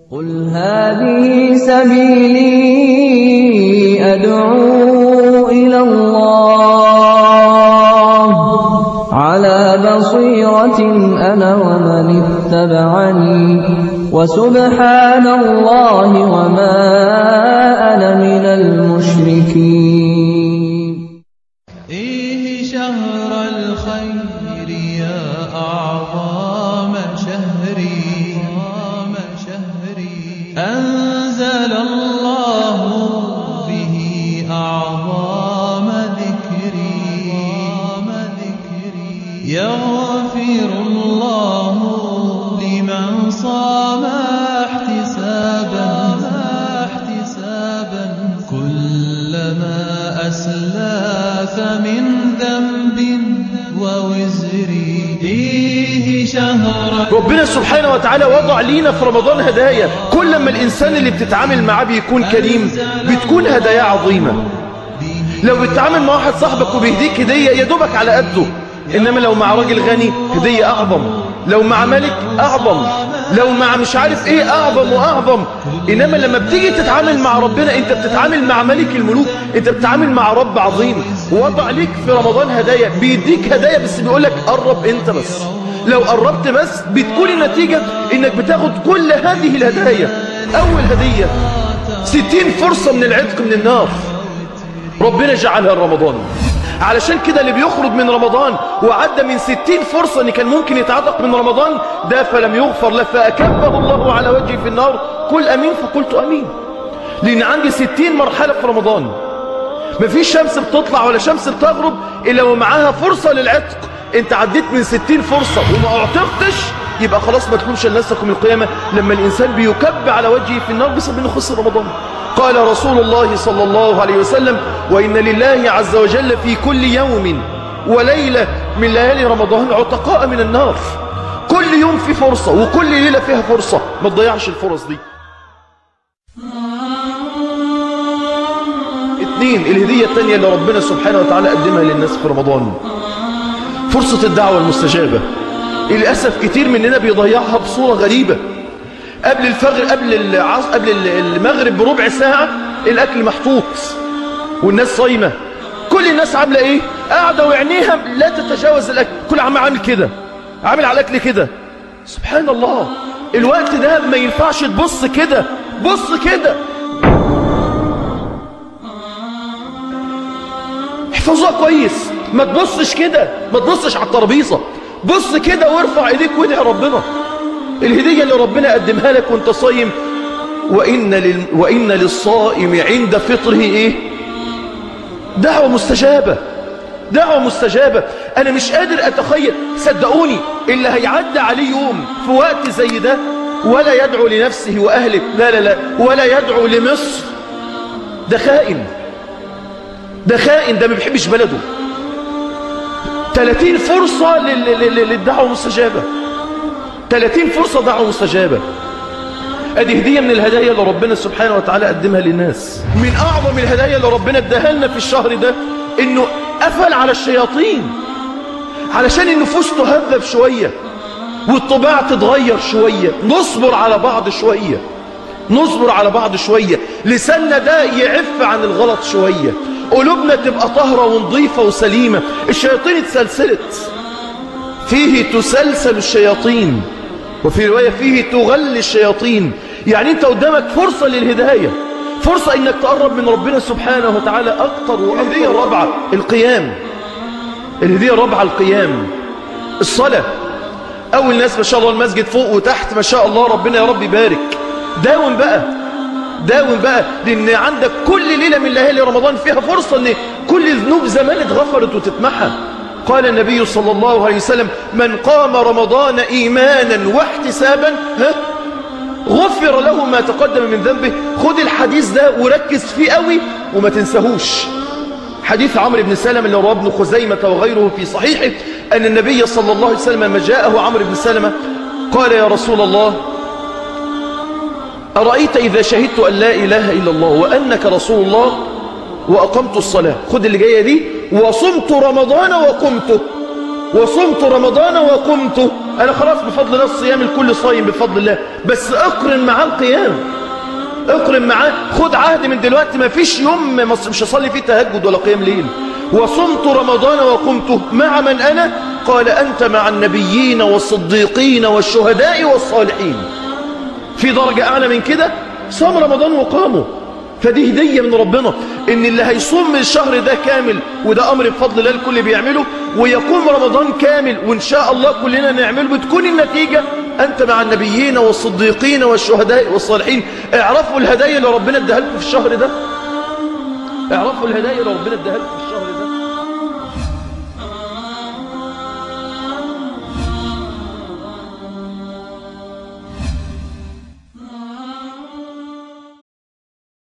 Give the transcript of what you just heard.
قل هذه سبيلي أدعو إلى الله على بصيرة أنا ومن اتبعني وسبحان الله وما أنا من المشركين إيه شهر الخير يا أعظم شهري أنزل الله به أعظم ذكري يغفر الله لمن صام احتسابا احتسابا كلما أسلاف من ذنب ووزري إيه شهر ربنا سبحانه وتعالى وضع لينا في رمضان هدايا كل ما الإنسان اللي بتتعامل معاه بيكون كريم بتكون هدايا عظيمة لو بتتعامل مع واحد صاحبك وبيهديك هدية يا دوبك على قده إنما لو مع راجل غني هدية أعظم لو مع ملك أعظم لو مع مش عارف إيه أعظم وأعظم إنما لما بتيجي تتعامل مع ربنا أنت بتتعامل مع ملك الملوك أنت بتتعامل مع رب عظيم وضع ليك في رمضان هدايا بيديك هدايا بس بيقولك قرب أنت بس لو قربت بس بتكون النتيجة انك بتاخد كل هذه الهدايا اول هدية ستين فرصة من العتق من النار ربنا جعلها رمضان علشان كده اللي بيخرج من رمضان وعدى من ستين فرصة ان كان ممكن يتعتق من رمضان ده فلم يغفر له فأكبه الله على وجهه في النار قل أمين فقلت أمين لأن عندي ستين مرحلة في رمضان مفيش شمس بتطلع ولا شمس بتغرب إلا ومعاها فرصة للعتق انت عديت من ستين فرصة وما اعتقتش يبقى خلاص ما تلومش لنفسكم القيامة لما الإنسان بيكب على وجهه في النار بسبب انه خسر رمضان قال رسول الله صلى الله عليه وسلم وإن لله عز وجل في كل يوم وليلة من ليالي رمضان عتقاء من النار كل يوم في فرصة وكل ليلة فيها فرصة ما تضيعش الفرص دي اتنين الهدية التانية اللي ربنا سبحانه وتعالى قدمها للناس في رمضان فرصة الدعوة المستجابة للأسف كتير مننا بيضيعها بصورة غريبة قبل الفجر قبل العص... قبل المغرب بربع ساعة الأكل محطوط والناس صايمة كل الناس عاملة إيه قاعدة وعينيها لا تتجاوز الأكل كل عم عامل كده عامل على الأكل كده سبحان الله الوقت ده ما ينفعش تبص كده بص كده احفظوها كويس ما تبصش كده ما تبصش على الترابيزه بص كده وارفع ايديك وادعي ربنا الهديه اللي ربنا قدمها لك وانت صايم وان لل... وان للصائم عند فطره ايه دعوه مستجابه دعوه مستجابه انا مش قادر اتخيل صدقوني اللي هيعدي عليه يوم في وقت زي ده ولا يدعو لنفسه واهله لا لا لا ولا يدعو لمصر ده خائن ده خائن ده ما بيحبش بلده 30 فرصة للدعوة مستجابة 30 فرصة دعوة مستجابة ادي هدية من الهدايا اللي ربنا سبحانه وتعالى قدمها للناس من اعظم الهدايا اللي ربنا اداها لنا في الشهر ده انه قفل على الشياطين علشان النفوس تهذب شوية والطباع تتغير شوية نصبر على بعض شوية نصبر على بعض شوية لساننا ده يعف عن الغلط شوية قلوبنا تبقى طهرة ونظيفة وسليمة الشياطين اتسلسلت فيه تسلسل الشياطين وفي رواية فيه تغل الشياطين يعني انت قدامك فرصة للهداية فرصة انك تقرب من ربنا سبحانه وتعالى اكتر واكتر الهدية الرابعة القيام الهدية الرابعة القيام الصلاة اول ناس ما شاء الله المسجد فوق وتحت ما شاء الله ربنا يا رب يبارك داوم بقى داوم بقى لان عندك كل ليلة من ليالي رمضان فيها فرصة ان كل ذنوب زمان اتغفرت وتتمحى قال النبي صلى الله عليه وسلم من قام رمضان ايمانا واحتسابا ها غفر له ما تقدم من ذنبه خد الحديث ده وركز فيه قوي وما تنساهوش حديث عمرو بن سلمة اللي رواه ابن خزيمة وغيره في صحيحه أن النبي صلى الله عليه وسلم لما جاءه عمرو بن سلمة قال يا رسول الله أرأيت إذا شهدت أن لا إله إلا الله وأنك رسول الله وأقمت الصلاة خد اللي جاية دي وصمت رمضان وقمته وصمت رمضان وقمت أنا خلاص بفضل الله الصيام الكل صايم بفضل الله بس اقرن معاه القيام اقرن معاه خد عهد من دلوقتي ما فيش يوم مش هصلي فيه تهجد ولا قيام ليل وصمت رمضان وقمت مع من أنا قال أنت مع النبيين والصديقين والشهداء والصالحين في درجة أعلى من كده صام رمضان وقامه فدي هدية من ربنا ان اللي هيصوم الشهر ده كامل وده امر بفضل الله الكل بيعمله ويقوم رمضان كامل وان شاء الله كلنا نعمله بتكون النتيجة انت مع النبيين والصديقين والشهداء والصالحين اعرفوا الهدايا اللي ربنا اداها لكم في الشهر ده اعرفوا الهدايا اللي ربنا اداها لكم في الشهر ده